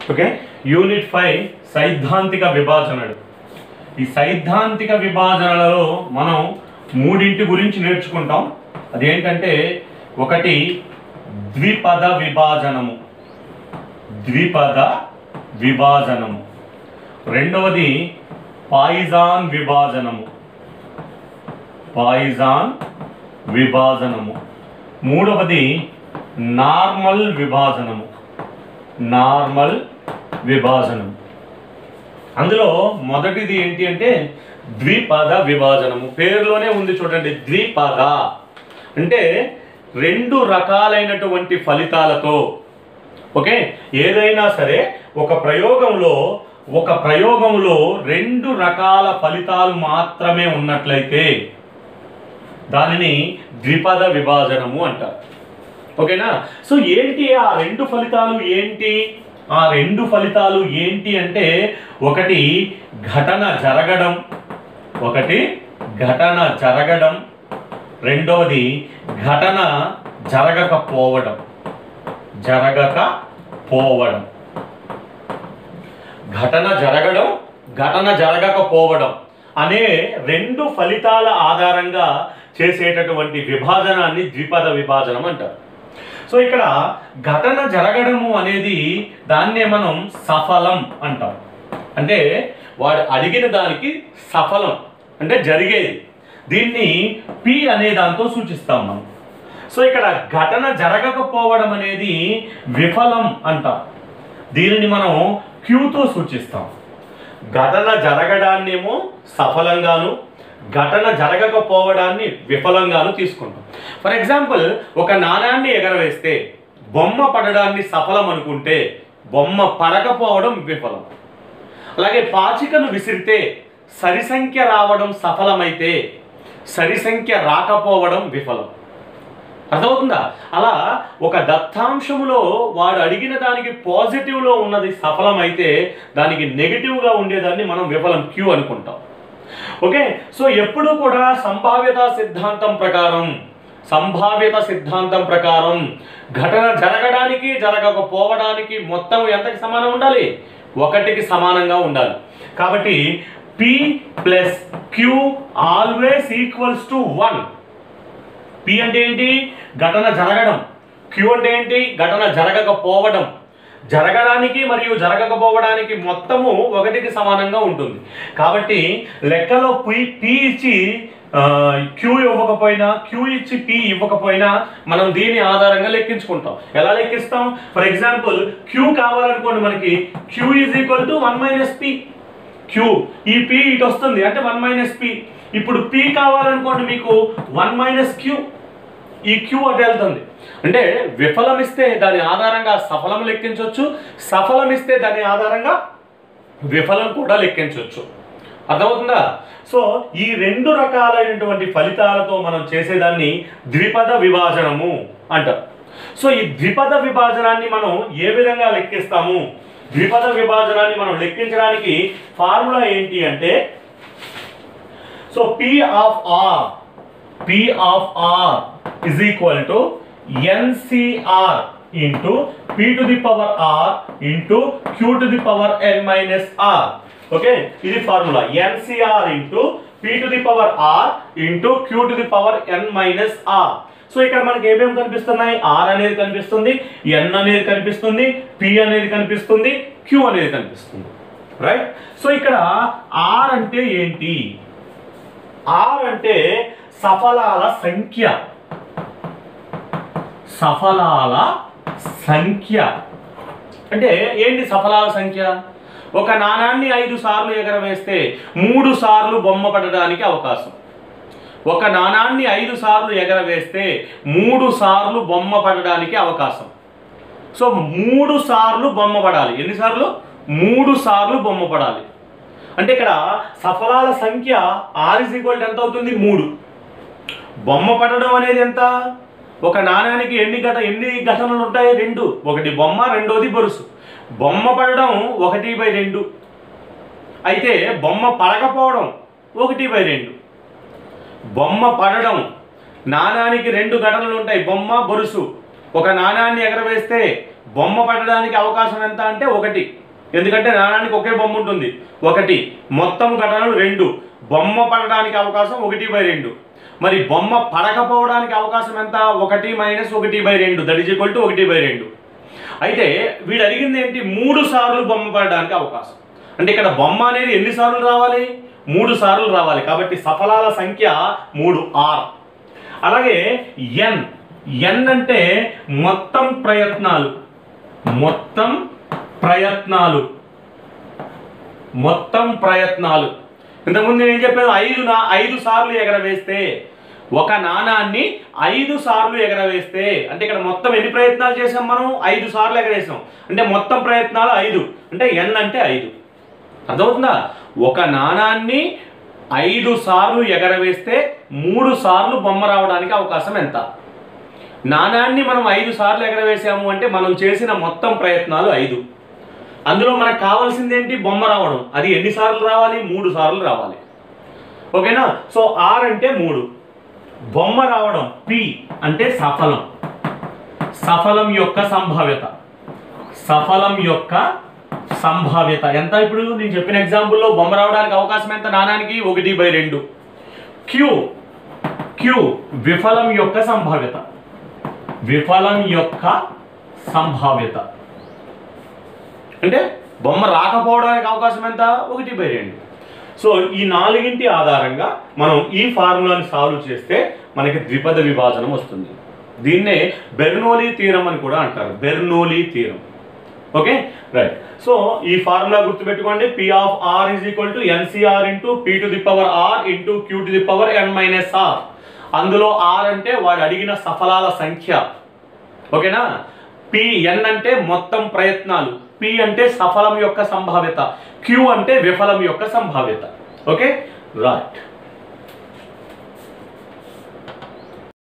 okay unit five సైద్ధాంతిక విభాజనలు ఈ సైద్ధాంతిక విభాజనలలో మనం మూడింటి గురించి నేర్చుకుంటాం అదేంటంటే ఒకటి ద్విపద విభాజనము ద్విపద విభాజనము రెండవది పాయిజాన్ విభాజనము పాయిజాన్ విభాజనము మూడవది నార్మల్ విభాజనము నార్మల్ విభాజనం అందులో మొదటిది ఏంటి అంటే ద్విపద విభాజనము పేరులోనే ఉంది చూడండి ద్విపద అంటే రెండు రకాలైనటువంటి ఫలితాలతో ఓకే ఏదైనా సరే ఒక ప్రయోగంలో ఒక ప్రయోగంలో రెండు రకాల ఫలితాలు మాత్రమే ఉన్నట్లయితే దానిని ద్విపద విభాజనము అంటారు ఓకేనా సో ఏంటి ఆ రెండు ఫలితాలు ఏంటి ఆ రెండు ఫలితాలు ఏంటి అంటే ఒకటి ఘటన జరగడం ఒకటి ఘటన జరగడం రెండవది ఘటన జరగకపోవడం జరగకపోవడం ఘటన జరగడం ఘటన జరగకపోవడం అనే రెండు ఫలితాల ఆధారంగా చేసేటటువంటి విభాజనాన్ని ద్విపద విభాజనం అంటారు సో ఇక్కడ ఘటన జరగడము అనేది దాన్నే మనం సఫలం అంటాం అంటే వాడు అడిగిన దానికి సఫలం అంటే జరిగేది దీన్ని పి అనే దాంతో సూచిస్తాం మనం సో ఇక్కడ ఘటన జరగకపోవడం అనేది విఫలం అంటాం దీనిని మనం క్యూతో సూచిస్తాం ఘటన జరగడాన్నేమో సఫలంగాను ఘటన జరగకపోవడాన్ని విఫలంగాను తీసుకుంటాం ఫర్ ఎగ్జాంపుల్ ఒక నాణాన్ని ఎగరవేస్తే బొమ్మ పడడాన్ని సఫలం అనుకుంటే బొమ్మ పడకపోవడం విఫలం అలాగే పాచికను విసిరితే సరి సంఖ్య రావడం సఫలమైతే సరి సంఖ్య రాకపోవడం విఫలం అర్థమవుతుందా అలా ఒక దత్తాంశములో వాడు అడిగిన దానికి పాజిటివ్లో ఉన్నది సఫలమైతే దానికి నెగిటివ్గా ఉండేదాన్ని మనం విఫలం క్యూ అనుకుంటాం ఓకే సో ఎప్పుడు కూడా సంభావ్యత సిద్ధాంతం ప్రకారం సంభావ్యత సిద్ధాంతం ప్రకారం ఘటన జరగడానికి జరగకపోవడానికి మొత్తం ఎంతకి సమానం ఉండాలి ఒకటికి సమానంగా ఉండాలి కాబట్టి P plus Q always equals to one P అంటే ఏంటి ఘటన జరగడం క్యూ అంటే ఏంటి ఘటన జరగకపోవడం జరగడానికి మరియు జరగకపోవడానికి మొత్తము ఒకటికి సమానంగా ఉంటుంది కాబట్టి లెక్కలో పి పి ఇచ్చి క్యూ ఇవ్వకపోయినా క్యూ ఇచ్చి పి ఇవ్వకపోయినా మనం దీని ఆధారంగా లెక్కించుకుంటాం ఎలా లెక్కిస్తాం ఫర్ ఎగ్జాంపుల్ క్యూ కావాలనుకోండి మనకి Q is equal to one minus P Q ఈ పి ఇటు వస్తుంది అంటే వన్ మైనస్ పి ఇప్పుడు పి కావాలనుకోండి మీకు వన్ మైనస్ క్యూ ఈ క్యూ అటు వెళ్తుంది అంటే విఫలం ఇస్తే దాని ఆధారంగా సఫలం లెక్కించవచ్చు సఫలం ఇస్తే దాని ఆధారంగా విఫలం కూడా లెక్కించవచ్చు అర్థమవుతుందా సో ఈ రెండు రకాలైనటువంటి ఫలితాలతో మనం చేసేదాన్ని ద్విపద విభాజనము అంటారు సో ఈ ద్విపద విభాజనాన్ని మనం ఏ విధంగా లెక్కిస్తాము ద్విపద విభాజనాన్ని మనం లెక్కించడానికి ఫార్ములా ఏంటి అంటే so P of R P of R is equal to N C R into P to the power R into Q to the power N minus R okay ఇది formula N C R into P to the power R into Q to the power N minus R so ఇక్కడ మనకి ఏమేమి కనిపిస్తున్నాయి are అనేది కనిపిస్తుంది ఎన్ అనేది కనిపిస్తుంది P అనేది కనిపిస్తుంది క్యూ అనేది కనిపిస్తుంది రైట్ సో ఇక్కడ ఆర్ అంటే ఏంటి ఆర్ అంటే సఫలాల సంఖ్య సఫలాల సంఖ్య అంటే ఏంటి సఫలాల సంఖ్య ఒక నాణాన్ని ఐదు సార్లు ఎగరవేస్తే మూడు సార్లు బొమ్మ పడడానికి అవకాశం ఒక నాణాన్ని ఐదు సార్లు ఎగరవేస్తే మూడు సార్లు బొమ్మ పడడానికి అవకాశం సో మూడు సార్లు బొమ్మ పడాలి ఎన్నిసార్లు మూడు సార్లు బొమ్మ పడాలి అంటే ఇక్కడ సఫలాల సంఖ్య ఆర్ ఇస్ ఈక్వల్ ఎంత అవుతుంది మూడు బొమ్మ పడడం అనేది ఎంత ఒక నాణానికి ఎన్ని ఘట ఎన్ని ఘటనలు ఉంటాయి రెండు ఒకటి బొమ్మ రెండోది బొరుసు బొమ్మ పడడం ఒకటి బై రెండు అయితే బొమ్మ పడకపోవడం ఒకటి బై రెండు బొమ్మ పడడం నాణానికి రెండు ఘటనలు ఉంటాయి బొమ్మ బొరుసు ఒక నాణాన్ని ఎగరవేస్తే బొమ్మ పడడానికి అవకాశం ఎంత అంటే ఒకటి ఎందుకంటే నాణానికి ఒకే బొమ్మ ఉంటుంది ఒకటి మొత్తం ఘటనలు రెండు బొమ్మ పడడానికి అవకాశం ఒకటి బై రెండు మరి బొమ్మ పడకపోవడానికి అవకాశం ఎంత ఒకటి మైనస్ ఒకటి బై రెండు దట్ ఈజ్ ఈక్వల్ టు ఒకటి బై రెండు అయితే వీడు అడిగింది ఏంటి మూడు సార్లు బొమ్మ పడడానికి అవకాశం అంటే ఇక్కడ బొమ్మ అనేది ఎన్ని సార్లు రావాలి మూడు సార్లు రావాలి కాబట్టి సఫలాల సంఖ్య మూడు ఆర్ అలాగే ఎన్ ఎన్ అంటే మొత్తం ప్రయత్నాలు మొత్తం ప్రయత్నాలు మొత్తం ప్రయత్నాలు ఇంతకుముందు నేను చెప్పాను ఐదు నా ఐదు సార్లు ఎగరవేస్తే ఒక నాణాన్ని ఐదు సార్లు ఎగరవేస్తే అంటే ఇక్కడ మొత్తం ఎన్ని ప్రయత్నాలు చేసాం మనం ఐదు సార్లు ఎగరేసాం అంటే మొత్తం ప్రయత్నాలు ఐదు అంటే ఎన్ అంటే ఐదు అర్థమవుతుందా ఒక నాణాన్ని ఐదు సార్లు ఎగరవేస్తే మూడు సార్లు బొమ్మ రావడానికి అవకాశం ఎంత నాణాన్ని మనం ఐదు సార్లు ఎగరవేసాము అంటే మనం చేసిన మొత్తం ప్రయత్నాలు ఐదు అందులో మనకు కావాల్సింది ఏంటి బొమ్మ రావడం అది ఎన్ని సార్లు రావాలి మూడు సార్లు రావాలి ఓకేనా సో ఆర్ అంటే మూడు బొమ్మ రావడం పి అంటే సఫలం సఫలం యొక్క సంభావ్యత సఫలం యొక్క సంభావ్యత ఎంత ఇప్పుడు నేను చెప్పిన ఎగ్జాంపుల్లో బొమ్మ రావడానికి అవకాశం ఎంత నాణానికి ఒకటి బై రెండు క్యూ క్యూ విఫలం యొక్క సంభావ్యత విఫలం యొక్క సంభావ్యత అంటే బొమ్మ రాకపోవడానికి అవకాశం ఎంత ఒకటి బై రెండు సో ఈ నాలుగింటి ఆధారంగా మనం ఈ ఫార్ములాని సాల్వ్ చేస్తే మనకి ద్విపద విభాజనం వస్తుంది దీన్నే బెర్నోలీ తీరం అని కూడా అంటారు Bernoulli theorem okay right so ఈ ఫార్ములా గుర్తుపెట్టుకోండి P of R is equal to N C R into P to the power R into Q to the power N minus R అందులో ఆర్ అంటే వాడు అడిగిన సఫలాల సంఖ్య ఓకేనా పి ఎన్ అంటే మొత్తం ప్రయత్నాలు పి అంటే సఫలం యొక్క సంభావ్యత క్యూ అంటే విఫలం యొక్క సంభావ్యత ఓకే రైట్